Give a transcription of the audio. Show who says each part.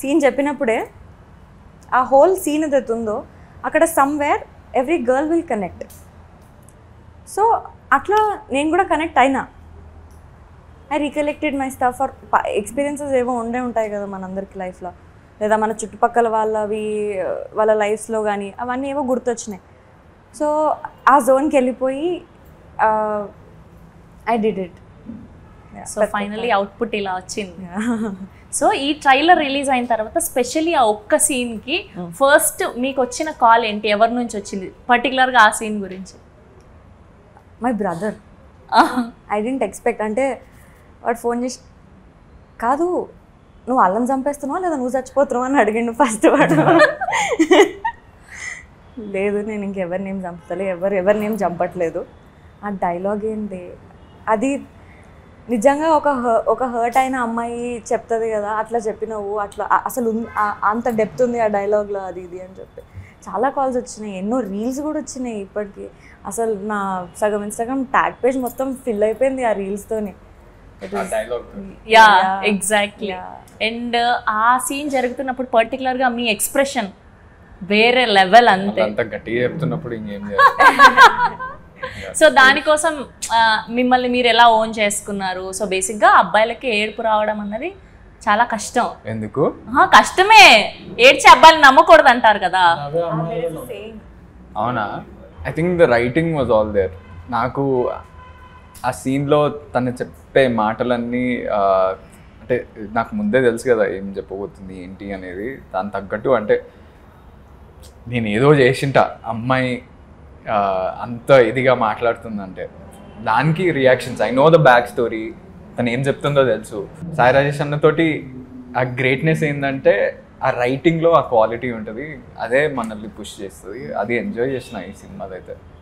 Speaker 1: Scene చెప్పినప్పుడే ఆ whole scene ఏదైతే ఉందో అక్కడ somewhere every girl will connect so అట్లా నేను కూడా కనెక్ట్ అయినా I recollected my staff for experiences ఏవో ఉండే ఉంటాయి కదా మనందరికి లైఫ్లో లేదా మన చుట్టుపక్కల వాళ్ళవి వాళ్ళ లైఫ్స్లో కానీ అవన్నీ ఏవో గుర్తొచ్చినాయి సో ఆ జోన్కి వెళ్ళిపోయి I did it
Speaker 2: so finally output ఇలా వచ్చింది సో ఈ ట్రైలర్ రిలీజ్ అయిన తర్వాత స్పెషల్లీ ఆ ఒక్క సీన్ కి ఫస్ట్ మీకు వచ్చిన కాల్ ఏంటి ఎవరి నుంచి వచ్చింది పర్టికులర్ గా ఆ సీన్ గురించి
Speaker 1: my brother I didn't expect అంటే వాడు ఫోన్ చేసి కాదు నువ్వు అల్లం చంపేస్తున్నావా లేదా నువ్వు చచ్చిపోతున్నావా అని అడిగిండు ఫస్ట్ వాడు లేదు నేను ఇంకెవరిని ఏం చంపుతలే ఎవరు ఎవరిని ఏం చంపట్లేదు ఆ డైలాగ్ ఏంటి అది నిజంగా ఒక హ- ఒక హర్ట్ అయిన అమ్మాయి చెప్తుంది కదా అట్లా చెప్పినవు అట్లా అ- అసలు ఉన్- ఆ- అంత డెప్త్ ఉంది ఆ డైలాగ్లో అది ఇది అని చెప్పి చాలా కాల్స్ వచ్చినాయి ఎన్నో రీల్స్ కూడా వచ్చినాయి ఇప్పటికి అసలు నా సగం ఇన్స్టాగ్రామ్ ట్యాగ్ పేజ్ మొత్తం ఫిల్ అయిపోయింది ఆ రీల్స్తోని
Speaker 3: dialogue
Speaker 2: yeah
Speaker 1: Yeah.
Speaker 2: Exactly
Speaker 1: Yeah.
Speaker 2: And ఆ సీన్ జరుగుతున్నప్పుడు పర్టికులర్ గా మీ ఎక్స్ప్రెషన్ వేరే లెవెల్ అంతే
Speaker 3: అంత గట్టిగా చెప్తున్నప్పుడు ఇంకేం చేయాలి
Speaker 2: సో దానికోసం ఆ, మిమ్మల్ని మీరు ఎలా ఓన్ చేసుకున్నారు సో బేసిక్గా అబ్బాయిలకి ఏడుపు రావడం అన్నది చాలా కష్టం
Speaker 3: ఎందుకు
Speaker 2: ఆహా, కష్టమే ఏడ్చి అబ్బాయిలు నమ్మకూడదు అంటారు కదా
Speaker 3: అవునా I think the writing was all there నాకు ఆ సీన్లో తను చెప్పే మాటలన్నీ ఆ, అంటే నాకు ముందే తెలుసు కదా ఏం చెప్పబోతుంది ఏంటి అనేది దాని తగ్గట్టు అంటే నేను ఏదో చేసింట అమ్మాయి ఆ, అంత ఇదిగా మాట్లాడుతుందంటే దానికి reactions I know the back story తను ఏం చెప్తుందో తెలుసు సాయి రాజేష్ అన్నతోటి ఆ గ్రేట్నెస్ ఏంటంటే ఆ రైటింగ్లో ఆ క్వాలిటీ ఉంటుంది అదే మనల్ని పుష్ చేస్తుంది అది ఎంజాయ్ చేసిన ఈ సినిమాదైతే